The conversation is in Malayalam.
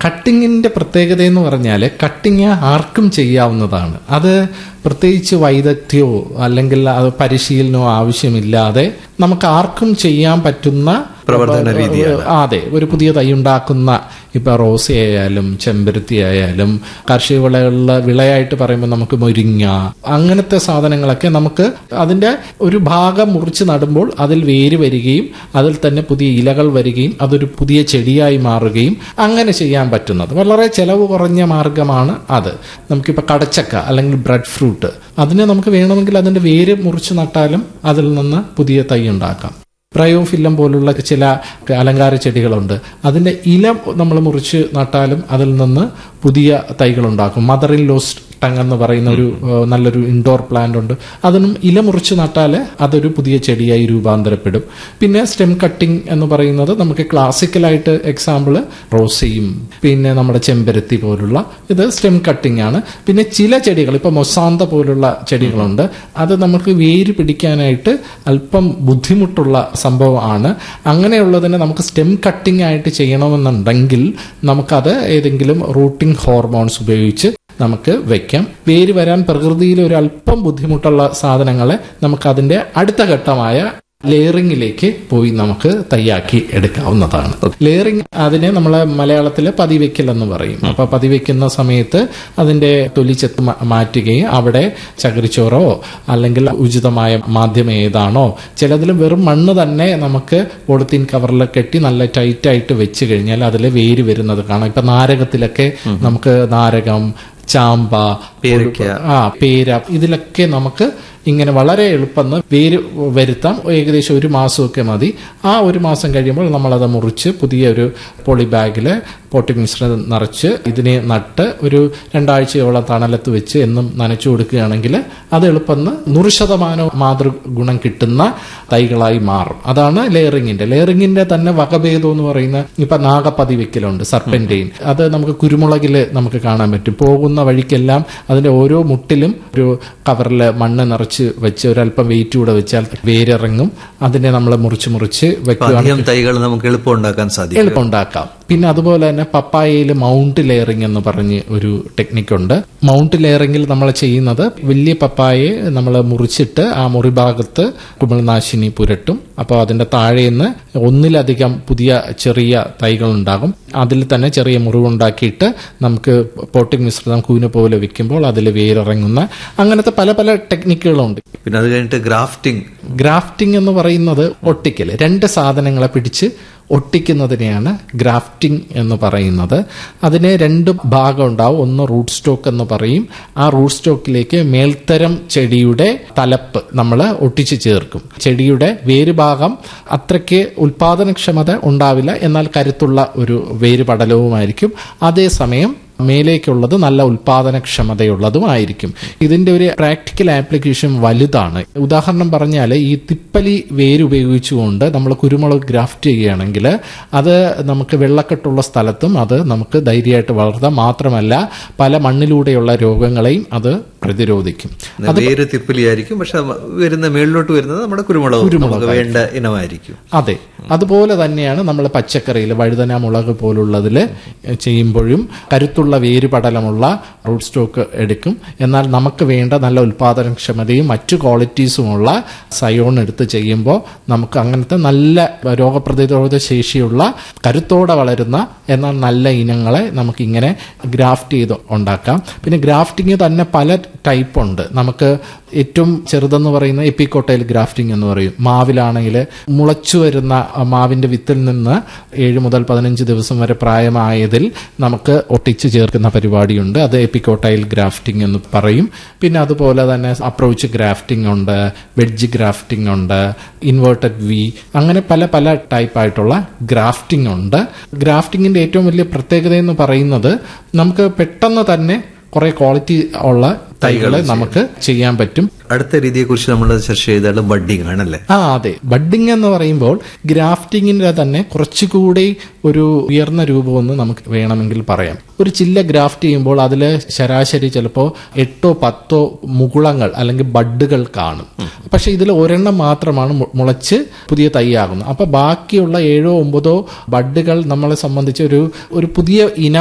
കട്ടിങ്ങിന്റെ പ്രത്യേകത എന്ന് പറഞ്ഞാൽ കട്ടിങ് ആർക്കും ചെയ്യാവുന്നതാണ് അത് പ്രത്യേകിച്ച് വൈദഗ്ധ്യമോ അല്ലെങ്കിൽ അത് പരിശീലനമോ ആവശ്യമില്ലാതെ നമുക്ക് ആർക്കും ചെയ്യാൻ പറ്റുന്ന പ്രവർത്തന രീതിയാണ്. ആ, അതെ ഒരു പുതിയ തൈ ഉണ്ടാക്കുന്ന ഇപ്പൊ റോസി ആയാലും ചെമ്പരത്തി ആയാലും കാർഷിക വിളകളിലെ വിളയായിട്ട് പറയുമ്പോൾ നമുക്ക് മുരിങ്ങ അങ്ങനത്തെ സാധനങ്ങളൊക്കെ നമുക്ക് അതിന്റെ ഒരു ഭാഗം മുറിച്ച് നടുമ്പോൾ അതിൽ വേര് വരികയും അതിൽ തന്നെ പുതിയ ഇലകൾ വരികയും അതൊരു പുതിയ ചെടിയായി മാറുകയും അങ്ങനെ ചെയ്യാൻ പറ്റുന്നത് വളരെ ചെലവ് കുറഞ്ഞ മാർഗമാണ് അത് നമുക്കിപ്പോൾ കടച്ചക്ക അല്ലെങ്കിൽ ബ്രെഡ് ഫ്രൂട്ട് അതിനെ നമുക്ക് വേണമെങ്കിൽ അതിന്റെ വേര് മുറിച്ച് നട്ടാലും അതിൽ നിന്ന് പുതിയ തൈ ഉണ്ടാക്കാം പ്രയോഫില്ലം പോലുള്ള ചില അലങ്കാര ചെടികളുണ്ട് അതിന്റെ ഇല നമ്മൾ മുറിച്ച് നട്ടാലും അതിൽ നിന്ന് പുതിയ തൈകൾ ഉണ്ടാക്കും മദർ ഇൻ ലോസ്റ്റ് ടങ് എന്ന് പറയുന്ന ഒരു ഏഹ്, നല്ലൊരു ഇൻഡോർ പ്ലാന്റ് ഉണ്ട് അതിനും ഇല മുറിച്ച് നട്ടാൽ അതൊരു പുതിയ ചെടിയായി രൂപാന്തരപ്പെടും പിന്നെ സ്റ്റെം കട്ടിംഗ് എന്ന് പറയുന്നത് നമുക്ക് ക്ലാസിക്കലായിട്ട് എക്സാമ്പിൾ റോസയും പിന്നെ നമ്മുടെ ചെമ്പരത്തി പോലുള്ള ഇത് സ്റ്റെം കട്ടിംഗ് ആണ് പിന്നെ ചില ചെടികൾ ഇപ്പൊ മൊസാന്ത പോലുള്ള ചെടികളുണ്ട് അത് നമുക്ക് വേര് പിടിക്കാനായിട്ട് അല്പം ബുദ്ധിമുട്ടുള്ള സംഭവമാണ് അങ്ങനെയുള്ളതിനെ നമുക്ക് സ്റ്റെം കട്ടിംഗ് ആയിട്ട് ചെയ്യണമെന്നുണ്ടെങ്കിൽ നമുക്കത് ഏതെങ്കിലും റൂട്ടിംഗ് ഹോർമോൺസ് ഉപയോഗിച്ച് നമുക്ക് വെക്കാം വേര് വരാൻ പ്രകൃതിയിൽ ഒരു അല്പം ബുദ്ധിമുട്ടുള്ള സാധനങ്ങളെ നമുക്ക് അതിന്റെ അടുത്ത ഘട്ടമായ ലെയറിങ്ങിലേക്ക് പോയി നമുക്ക് തയ്യാക്കി എടുക്കാവുന്നതാണ് ലെയറിങ് അതിനെ നമ്മളെ മലയാളത്തില് പതിവെക്കൽ എന്ന് പറയും അപ്പൊ പതിവെക്കുന്ന സമയത്ത് അതിന്റെ തൊലിച്ചെത്ത് മാ- മാറ്റുകയും അവിടെ ചകിരിച്ചോറോ അല്ലെങ്കിൽ ഉചിതമായ മാധ്യമം ഏതാണോ ചിലതിൽ വെറും മണ്ണ് തന്നെ നമുക്ക് പോളിത്തീൻ കവറിൽ കെട്ടി നല്ല ടൈറ്റ് ആയിട്ട് വെച്ച് കഴിഞ്ഞാൽ അതിൽ വേര് വരുന്നത് കാണാം ഇപ്പൊ നാരകത്തിലൊക്കെ നമുക്ക് നാരകം ചാമ്പ പേരയ്ക്ക. ആ പേര ഇതിലൊക്കെ നമുക്ക് ഇങ്ങനെ വളരെ എളുപ്പം വേര് വരുത്താം ഏകദേശം ഒരു മാസമൊക്കെ മതി ആ ഒരു മാസം കഴിയുമ്പോൾ നമ്മളത് മുറിച്ച് പുതിയ ഒരു പോളി ബാഗിൽ പോട്ടി മിശ്രിതം നിറച്ച് ഇതിനെ നട്ട് ഒരു രണ്ടാഴ്ചയോളം തണലത്ത് വെച്ച് എന്നും നനച്ചു കൊടുക്കുകയാണെങ്കിൽ അത് എളുപ്പം നൂറ് ശതമാനം മാതൃഗുണം കിട്ടുന്ന തൈകളായി മാറും അതാണ് ലെയറിങ്ങിന്റെ ലെയറിങ്ങിന്റെ തന്നെ വകഭേദം എന്ന് പറയുന്ന ഇപ്പൊ നാഗപ്പതി വെക്കലുണ്ട് സർപ്പന്റെയിൻ അത് നമുക്ക് കുരുമുളകില് നമുക്ക് കാണാൻ പറ്റും പോകുന്ന വഴിക്കെല്ലാം അതിന്റെ ഓരോ മുട്ടിലും ഒരു കവറിൽ മണ്ണ് നിറച്ച് വെച്ച് ഒരല്പം വെയിറ്റ് കൂടെ വെച്ചാൽ വേരിറങ്ങും അതിനെ നമ്മൾ മുറിച്ച് മുറിച്ച് അപ്പൊ വെക്കുകയാണെങ്കിൽ അധികം തൈകൾ നമുക്ക് എളുപ്പം ഉണ്ടാക്കാൻ സാധിക്കും എളുപ്പം ഉണ്ടാക്കാം പിന്നെ അതുപോലെ തന്നെ പപ്പായയിൽ മൗണ്ട് ലെയറിംഗ് എന്ന് പറഞ്ഞ് ഒരു ടെക്നിക് ഉണ്ട് മൗണ്ട് ലെയറിംഗിൽ നമ്മൾ ചെയ്യുന്നത് വലിയ പപ്പായയെ നമ്മൾ മുറിച്ചിട്ട് ആ മുറി ഭാഗത്ത് കുമിൾനാശിനി പുരട്ടും അപ്പോൾ അതിന്റെ താഴേന്ന് ഒന്നിലധികം പുതിയ ചെറിയ തൈകൾ ഉണ്ടാകും അതിൽ തന്നെ ചെറിയ മുറിവുണ്ടാക്കിയിട്ട് നമുക്ക് പോട്ടിംഗ് മിശ്രിതം കൂന പോലെ വെക്കുമ്പോൾ അതിൽ വേരിറങ്ങുന്ന അങ്ങനത്തെ പല പല ടെക്നിക്കുകളുണ്ട് പിന്നെ അത് കഴിഞ്ഞിട്ട് ഗ്രാഫ്റ്റിംഗ് ഗ്രാഫ്റ്റിംഗ് എന്ന് പറയുന്നത് ഒട്ടിക്കൽ രണ്ട് സാധനങ്ങളെ പിടിച്ച് ഒട്ടിക്കുന്നതിനെയാണ് ഗ്രാഫ്റ്റിംഗ് എന്ന് പറയുന്നത് അതിന് രണ്ട് ഭാഗം ഉണ്ടാവും ഒന്ന് റൂട്ട് സ്റ്റോക്ക് എന്ന് പറയും ആ റൂട്ട് സ്റ്റോക്കിലേക്ക് മേൽത്തരം ചെടിയുടെ തലപ്പ് നമ്മൾ ഒട്ടിച്ച് ചേർക്കും ചെടിയുടെ വേര് ഭാഗം അത്രയ്ക്ക് ഉൽപാദനക്ഷമത ഉണ്ടാവില്ല എന്നാൽ കരുത്തുള്ള ഒരു വേര് പടലവുമായിരിക്കും അതേസമയം മേലേക്കുള്ളത് നല്ല ഉൽപാദനക്ഷമതയുള്ളതുമായിരിക്കും ഇതിന്റെ ഒരു പ്രാക്ടിക്കൽ ആപ്ലിക്കേഷൻ വലുതാണ് ഉദാഹരണം പറഞ്ഞാൽ ഈ തിപ്പലി വേര് ഉപയോഗിച്ചുകൊണ്ട് നമ്മൾ കുരുമുളക് ഗ്രാഫ്റ്റ് ചെയ്യുകയാണെങ്കിൽ അത് നമുക്ക് വെള്ളക്കെട്ടുള്ള സ്ഥലത്തും അത് നമുക്ക് ധൈര്യമായിട്ട് വളർത്താം മാത്രമല്ല പല മണ്ണിലൂടെയുള്ള രോഗങ്ങളെയും അത് പ്രതിരോധിക്കും വേര് തിപ്പിലിയായിരിക്കും പക്ഷെ വരുന്ന മേളിലോട്ട് വരുന്നത് നമ്മുടെ കുരുമുളക് നമുക്ക് വേണ്ട ഇനമായിരിക്കും അതെ അതുപോലെ തന്നെയാണ് നമ്മൾ പച്ചക്കറിയിൽ വഴുതന മുളക് പോലുള്ളതിൽ ചെയ്യുമ്പോഴും കരുത്തുള്ള വേരുപടലമുള്ള റൂട്ട് സ്റ്റോക്ക് എടുക്കും എന്നാൽ നമുക്ക് വേണ്ട നല്ല ഉൽപാദനക്ഷമതയും മറ്റു ക്വാളിറ്റീസുമുള്ള സയോൺ എടുത്ത് ചെയ്യുമ്പോൾ നമുക്ക് അങ്ങനത്തെ നല്ല രോഗപ്രതിരോധ ശേഷിയുള്ള കരുത്തോടെ വളരുന്ന എന്നാൽ നല്ല ഇനങ്ങളെ നമുക്ക് ഇങ്ങനെ ഗ്രാഫ്റ്റ് ചെയ്ത് ഉണ്ടാക്കാം പിന്നെ ഗ്രാഫ്റ്റിംഗ് തന്നെ പല ടൈപ്പ് ഉണ്ട് നമുക്ക് ഏറ്റവും ചെറുതെന്ന് പറയുന്ന എപ്പിക്കോട്ടയിൽ ഗ്രാഫ്റ്റിംഗ് എന്ന് പറയും മാവിലാണെങ്കിൽ മുളച്ചു വരുന്ന ആ മാവിന്റെ വിത്തിൽ നിന്ന് ഏഴ് മുതൽ പതിനഞ്ച് ദിവസം വരെ പ്രായമായതിൽ നമുക്ക് ഒട്ടിച്ച് ചേർക്കുന്ന പരിപാടിയുണ്ട് അത് എപ്പിക്കോട്ടൈൽ ഗ്രാഫ്റ്റിംഗ് എന്ന് പറയും പിന്നെ അതുപോലെ തന്നെ അപ്രോച്ച് ഗ്രാഫ്റ്റിംഗ് ഉണ്ട് വെഡ്ജ് ഗ്രാഫ്റ്റിംഗ് ഉണ്ട് ഇൻവേർട്ടഡ് വി അങ്ങനെ പല പല ടൈപ്പ് ആയിട്ടുള്ള ഗ്രാഫ്റ്റിംഗ് ഉണ്ട് ഗ്രാഫ്റ്റിംഗിന്റെ ഏറ്റവും വലിയ പ്രത്യേകത എന്ന് പറയുന്നത് നമുക്ക് പെട്ടെന്ന് തന്നെ കുറെ ക്വാളിറ്റി ഉള്ള തൈകളെ നമുക്ക് ചെയ്യാൻ പറ്റും അടുത്ത രീതിയെ കുറിച്ച് നമ്മൾ ചർച്ച ചെയ്താൽ ബഡ്ഡിംഗ് ആണല്ലേ ആ അതെ ബഡ്ഡിംഗ് എന്ന് പറയുമ്പോൾ ഗ്രാഫ്റ്റിംഗിന്റെ തന്നെ കുറച്ചുകൂടി ഒരു ഉയർന്ന രൂപമെന്ന് നമുക്ക് വേണമെങ്കിൽ പറയാം ഒരു ചില്ല ഗ്രാഫ്റ്റ് ചെയ്യുമ്പോൾ അതിൽ ശരാശരി ചിലപ്പോൾ എട്ടോ പത്തോ മുകുളങ്ങൾ അല്ലെങ്കിൽ ബഡ്ഡുകൾ കാണും പക്ഷെ ഇതിൽ ഒരെണ്ണം മാത്രമാണ് മു- മുളച്ച് പുതിയ തൈയാകുന്നത് അപ്പൊ ബാക്കിയുള്ള ഏഴോ ഒമ്പതോ ബഡ്ഡുകൾ നമ്മളെ സംബന്ധിച്ച് ഒരു ഒരു പുതിയ ഇനം